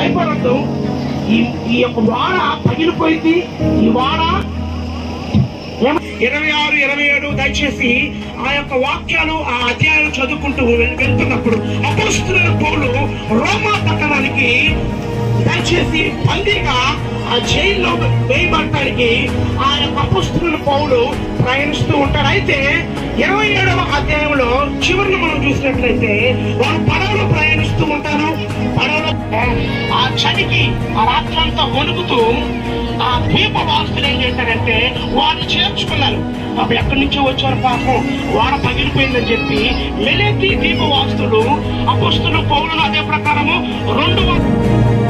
భయపడద్దు ఈ ఈ యొక్క వాడ పగిలిపోయింది ఈ వాడ ఇరవై ఆరు ఇరవై ఏడు దయచేసి ఆ యొక్క వాక్యాలు ఆ అధ్యాయాలు చదువుకుంటూ వెళ్- వెళ్తున్నప్పుడు అపోస్తులైన పౌలు రోమా పట్టణానికి దయచేసి బందీగా ఆ జైల్లో వేయబడటానికి ఆ యొక్క అపోస్తులైన పౌలు ప్రయాణిస్తూ ఉంటాడు అయితే ఇరవై ఏడవ అధ్యాయంలో చివరిని మనం చూసినట్లయితే వారు పడవలో ప్రయాణిస్తూ ఉంటారు పడవలో ఆ చలికి ఆ రాత్రంతా వణుకుతూ ఆ ద్వీపవాసులు ఏం చేశారంటే వారిని చేర్చుకున్నారు పాపం ఎక్కడి నుంచో వచ్చారు పాపం వాడ పగిలిపోయిందని చెప్పి మెలెత్తి ద్వీపవాసులు అపుస్తులు పౌరులు అదే ప్రకారము రెండు వ-